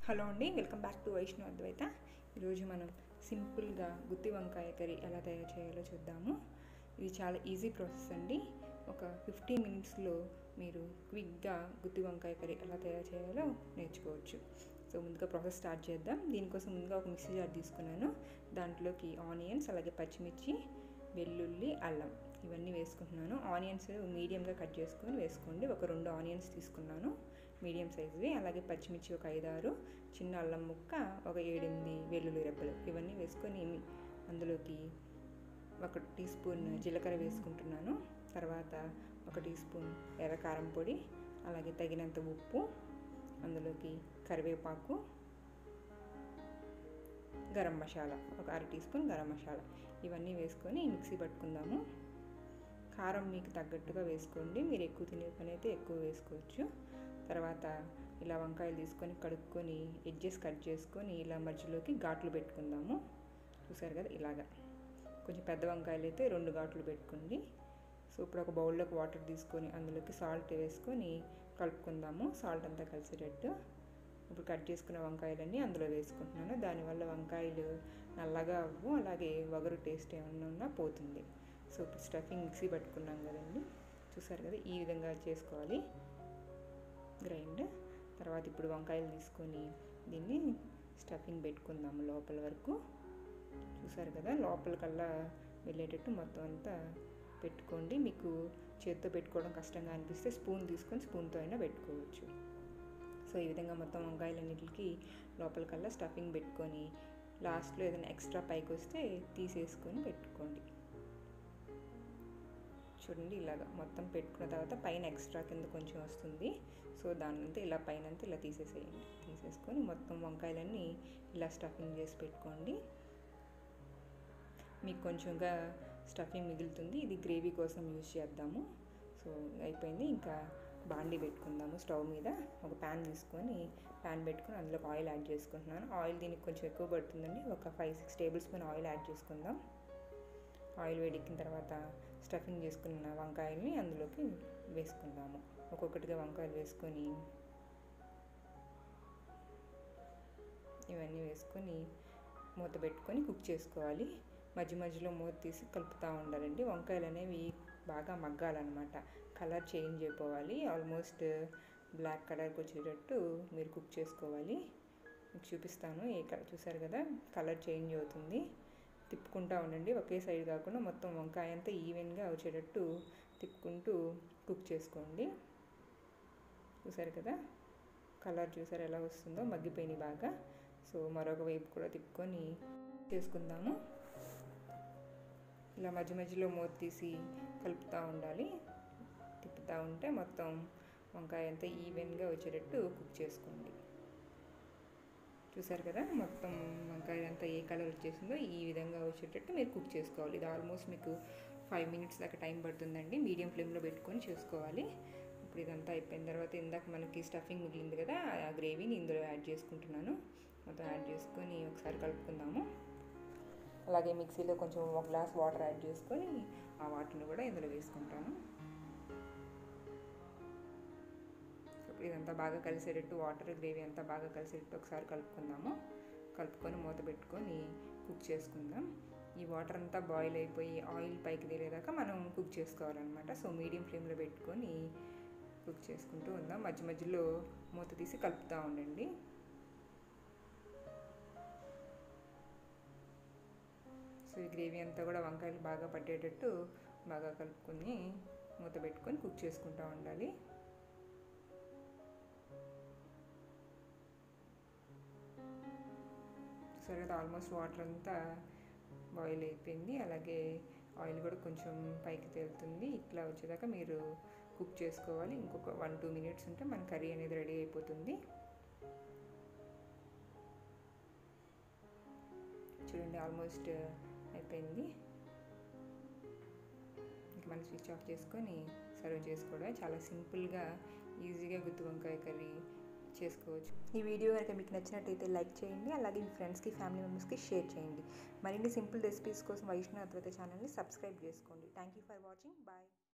hello అండి welcome back to Vaishnav Advaita ఈరోజు మనం సింపుల్గా గుత్తి వంకాయ కర్రీ ఎలా తయారు చేయాలో చూద్దాము ఇది చాలా ఈజీ ప్రాసెస్ అండి ఒక ఫిఫ్టీన్ మినిట్స్లో మీరు క్విక్గా గుత్తి వంకాయ కర్రీ ఎలా తయారు చేయాలో నేర్చుకోవచ్చు సో ముందుగా ప్రాసెస్ స్టార్ట్ చేద్దాం దీనికోసం ముందుగా ఒక మిక్సీ జార్ తీసుకున్నాను దాంట్లోకి ఆనియన్స్ అలాగే పచ్చిమిర్చి వెల్లుల్లి అల్లం ఇవన్నీ వేసుకుంటున్నాను ఆనియన్స్ మీడియంగా కట్ చేసుకొని వేసుకోండి ఒక రెండు ఆనియన్స్ తీసుకున్నాను మీడియం సైజువి అలాగే పచ్చిమిర్చి ఒక ఐదారు చిన్న అల్లం ముక్క ఒక ఏడెనిమిది వెల్లుల్లి రెబ్బలు ఇవన్నీ వేసుకొని అందులోకి ఒక టీ స్పూన్ జీలకర్ర వేసుకుంటున్నాను తర్వాత ఒక టీ స్పూన్ ఎర్ర కారం పొడి అలాగే తగినంత ఉప్పు అందులోకి కరివేపాకు గరం మసాలా ఒక అర టీ స్పూన్ గరం మసాలా ఇవన్నీ వేసుకొని మిక్సీ పట్టుకుందాము కారం మీకు తగ్గట్టుగా వేసుకోండి మీరు ఎక్కువ తినే పని అయితే ఎక్కువ వేసుకోవచ్చు తర్వాత ఇలా వంకాయలు తీసుకొని కడుక్కొని ఎడ్జెస్ కట్ చేసుకొని ఇలా మధ్యలోకి ఘాట్లు పెట్టుకుందాము చూసారు కదా ఇలాగా కొంచెం పెద్ద వంకాయలు అయితే రెండు ఘాట్లు పెట్టుకోండి సో ఇప్పుడు ఒక బౌల్లోకి వాటర్ తీసుకొని అందులోకి సాల్ట్ వేసుకొని కలుపుకుందాము సాల్ట్ అంతా కలిసేటట్టు ఇప్పుడు కట్ చేసుకున్న వంకాయలన్నీ అందులో వేసుకుంటున్నాను దానివల్ల వంకాయలు నల్లగా అవ్వు అలాగే వగరు టేస్ట్ ఏమన్నా ఉన్నా పోతుంది సో ఇప్పుడు స్టఫింగ్ మిక్సీ పట్టుకున్నాం కదండి చూసారు కదా ఈ విధంగా చేసుకోవాలి గ్రైండ్ తర్వాత ఇప్పుడు వంకాయలు తీసుకొని దీన్ని స్టఫింగ్ పెట్టుకుందాము లోపల వరకు చూసారు కదా లోపలికల్లా వెళ్ళేటట్టు మొత్తం అంతా పెట్టుకోండి మీకు చేత్తో పెట్టుకోవడం కష్టంగా అనిపిస్తే స్పూన్ తీసుకొని స్పూన్తో అయినా పెట్టుకోవచ్చు సో ఈ విధంగా మొత్తం వంకాయలన్నిటికి లోపలికల్లా స్టఫింగ్ పెట్టుకొని లాస్ట్లో ఏదైనా ఎక్స్ట్రా పైకి వస్తే తీసేసుకొని పెట్టుకోండి చూడండి ఇలాగ మొత్తం పెట్టుకున్న తర్వాత పైన ఎక్స్ట్రా కింద కొంచెం వస్తుంది సో దానంతా ఇలా పైన అంతా ఇలా తీసేసేయండి తీసేసుకొని మొత్తం వంకాయలన్నీ ఇలా స్టఫింగ్ చేసి పెట్టుకోండి మీకు కొంచెంగా స్టఫింగ్ మిగులుతుంది ఇది గ్రేవీ కోసం యూజ్ చేద్దాము సో అయిపోయింది ఇంకా బాండీ పెట్టుకుందాము స్టవ్ మీద ఒక ప్యాన్ తీసుకొని ప్యాన్ పెట్టుకొని అందులో ఆయిల్ యాడ్ చేసుకుంటున్నాను ఆయిల్ దీనికి కొంచెం ఎక్కువ పడుతుందండి ఒక five six tablespoon oil add చేసుకుందాం ఆయిల్ వేడెక్కిన తర్వాత స్టఫింగ్ చేసుకున్న వంకాయల్ని అందులోకి వేసుకుందాము ఒక్కొక్కటిగా వంకాయలు వేసుకొని ఇవన్నీ వేసుకొని మూత పెట్టుకొని కుక్ చేసుకోవాలి మధ్య మధ్యలో మూత తీసి కలుపుతూ ఉండాలండి వంకాయలు అనేవి బాగా మగ్గాలన్నమాట కలర్ చేంజ్ అయిపోవాలి ఆల్మోస్ట్ బ్లాక్ కలర్కి వచ్చేటట్టు మీరు కుక్ చేసుకోవాలి మీకు చూపిస్తాను ఏ కలర్ చూసారు కదా కలర్ చేంజ్ అవుతుంది తిప్పుకుంటూ ఉండండి ఒకే సైడ్ కాకుండా మొత్తం వంకాయ అంతా ఈవెన్గా వచ్చేటట్టు తిప్పుకుంటూ కుక్ చేసుకోండి చూసారు కదా కలర్ చూసారు ఎలా వస్తుందో మగ్గిపోయినాయి బాగా సో మరొక వైపు కూడా తిప్పుకొని చేసుకుందాము ఇలా మధ్య మధ్యలో మూత తీసి కలుపుతూ ఉండాలి తిప్పుతూ ఉంటే మొత్తం వంకాయ అంతా ఈవెన్గా వచ్చేటట్టు కుక్ చేసుకోండి చూసారు కదా మొత్తం వంకాయ అంతా ఏ కలర్ వచ్చేసిందో ఈ విధంగా వచ్చేటట్టు మీరు కుక్ చేసుకోవాలి ఇది ఆల్మోస్ట్ మీకు ఫైవ్ మినిట్స్ దాకా టైం పడుతుందండి మీడియం ఫ్లేమ్లో పెట్టుకొని చేసుకోవాలి ఇప్పుడు ఇదంతా అయిపోయిన తర్వాత ఇందాక మనకి స్టఫింగ్ మిగిలింది కదా ఆ గ్రేవీని ఇందులో యాడ్ చేసుకుంటున్నాను మొత్తం యాడ్ చేసుకొని ఒకసారి కలుపుకుందాము అలాగే మిక్సీలో కొంచెం ఒక గ్లాస్ వాటర్ యాడ్ చేసుకొని ఆ వాటర్ని కూడా ఇందులో వేసుకుంటాను ఇప్పుడు ఇదంతా బాగా కలిసేటట్టు వాటర్ గ్రేవీ అంతా బాగా కలిసేటట్టు ఒకసారి కలుపుకుందాము కలుపుకొని మూత పెట్టుకొని కుక్ చేసుకుందాం ఈ వాటర్ అంతా బాయిల్ అయిపోయి ఆయిల్ పైకి తేలేదాకా మనం కుక్ చేసుకోవాలన్నమాట సో మీడియం ఫ్లేమ్లో పెట్టుకొని కుక్ చేసుకుంటూ ఉందాం మధ్య మధ్యలో మూత తీసి కలుపుతూ ఉండండి సో ఈ గ్రేవీ అంతా కూడా వంకాయలు బాగా పట్టేటట్టు బాగా కలుపుకొని మూత పెట్టుకొని కుక్ చేసుకుంటూ ఉండాలి సరే ఆల్మోస్ట్ వాటర్ అంతా బాయిల్ అయిపోయింది అలాగే ఆయిల్ కూడా కొంచెం పైకి తేలుతుంది ఇట్లా వచ్చేదాకా మీరు కుక్ చేసుకోవాలి ఇంకొక వన్ టూ మినిట్స్ ఉంటే మన కర్రీ అనేది రెడీ అయిపోతుంది చూడండి ఆల్మోస్ట్ అయిపోయింది ఇంకా మనం స్విచ్ ఆఫ్ చేసుకొని సర్వ్ చేసుకోవడమే చాలా సింపుల్గా ఈజీగా గుత్తి వంకాయ కర్రీ చేసుకోవచ్చు ఈ వీడియో కనుక మీకు నచ్చినట్టయితే లైక్ చేయండి అలాగే మీ ఫ్రెండ్స్కి ఫ్యామిలీ మెంబర్స్కి షేర్ చేయండి మరిన్ని సింపుల్ రెసిపీస్ కోసం వైష్ణవ్ అద్వైత ఛానల్ని సబ్స్క్రైబ్ చేసుకోండి thank you for watching bye